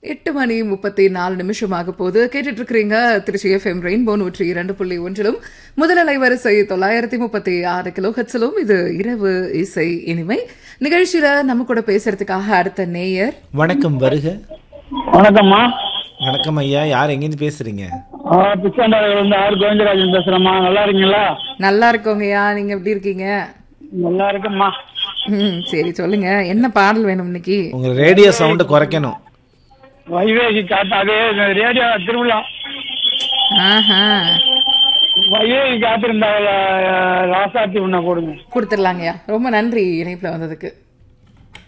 எட்டு மணி முப்பத்தி நாலு நிமிஷமாக போது கேட்டுட்டு இருக்கிறீங்க திருச்சி எஃப்எம் ரெயின்போ நூற்றி இரண்டு புள்ளி ஒன்றிலும் முதல் வரிசை தொள்ளாயிரத்தி முப்பத்தி ஆறு கிலோ ஹெட்ஸிலும் இது இரவு இசை இனிமை நிகழ்ச்சியில நம்ம கூட பேசுறதுக்காக அடுத்த நேயர் வணக்கம் வருக வணக்கம்மா வணக்கம் ஐயா யார் எங்கேருந்து பேசுறீங்க ஆ, பிச்சாண்டாவில் இருந்து ஆர் கோவிந்தராஜன் பேசுறேம்மா நல்லா இருக்கீங்களா நல்லா இருக்கோங்கய்யா நீங்க எப்படி இருக்கீங்க நல்லா இருக்கேம்மா ம் சரி சொல்லுங்க என்ன பாடல் வேணும் இன்னைக்கு உங்க ரேடியோ சவுண்ட் குறைக்கணும் வைவேகி காத்து அதே ரேடியோ திருவிழா ஆஹா வைவேகி காத்திருந்தா ராசாத்தி உன்னை போடுங்க கொடுத்துடலாங்கய்யா ரொம்ப நன்றி இணைப்புல வந்ததுக்கு